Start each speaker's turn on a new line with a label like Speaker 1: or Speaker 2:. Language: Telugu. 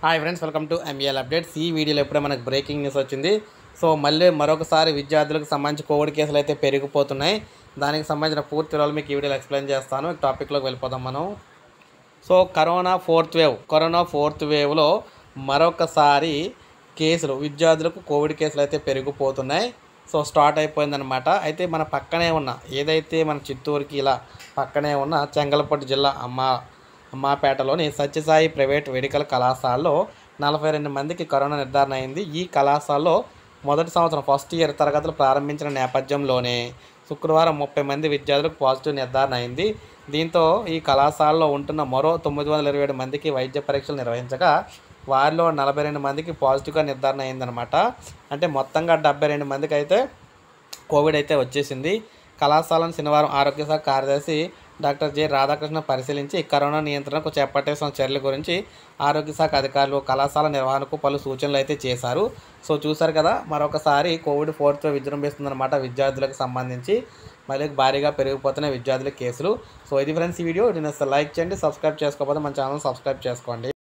Speaker 1: hi friends welcome to MEL updates ఈ వీడియోలో ఇప్పుడే మనకు బ్రేకింగ్ న్యూస్ వచ్చింది సో మళ్ళీ మరొకసారి విద్యార్థులకు సంబంధించి కోవిడ్ కేసులు అయితే పెరిగిపోతున్నాయి దానికి సంబంధించిన పూర్తి వివరాలు మీకు ఈ వీడియోలో ఎక్స్ప్లెయిన్ చేస్తాను టాపిక్లోకి వెళ్ళిపోదాం మనం so corona fourth wave corona fourth వేవ్లో మరొకసారి కేసులు విద్యార్థులకు కోవిడ్ కేసులు అయితే పెరిగిపోతున్నాయి సో స్టార్ట్ అయిపోయిందనమాట అయితే మన పక్కనే ఉన్న ఏదైతే మన చిత్తూరుకి ఇలా పక్కనే ఉన్న చెంగలపట్టు జిల్లా అమ్మ అమ్మాపేటలోని సత్యసాయి ప్రైవేట్ మెడికల్ కళాశాలలో నలభై రెండు మందికి కరోనా నిర్ధారణ అయింది ఈ కళాశాలలో మొదటి సంవత్సరం ఫస్ట్ ఇయర్ తరగతులు ప్రారంభించిన నేపథ్యంలోనే శుక్రవారం ముప్పై మంది విద్యార్థులకు పాజిటివ్ నిర్ధారణ అయింది దీంతో ఈ కళాశాలలో ఉంటున్న మరో తొమ్మిది వందల ఇరవై ఏడు మందికి వైద్య పరీక్షలు నిర్వహించగా వారిలో నలభై రెండు మందికి పాజిటివ్గా నిర్ధారణ అయిందనమాట అంటే మొత్తంగా డెబ్బై రెండు మందికి అయితే కోవిడ్ అయితే వచ్చేసింది కళాశాలను శనివారం ఆరోగ్య శాఖ కార్యదర్శి డాక్టర్ జె రాధాకృష్ణ పరిశీలించి కరోనా నియంత్రణకు చేపట్టాల్సిన చర్యల గురించి ఆరోగ్య శాఖ అధికారులు కళాశాల నిర్వహణకు పలు సూచనలు అయితే చేశారు సో చూసారు కదా మరొకసారి కోవిడ్ ఫోర్త్ విజృంభిస్తుందన్నమాట విద్యార్థులకు సంబంధించి మళ్ళీ భారీగా పెరిగిపోతున్న విద్యార్థుల కేసులు సో ఇది ఫ్రెండ్స్ ఈ వీడియో నేను లైక్ చేయండి సబ్స్క్రైబ్ చేసుకోకపోతే మన ఛానల్ సబ్స్క్రైబ్ చేసుకోండి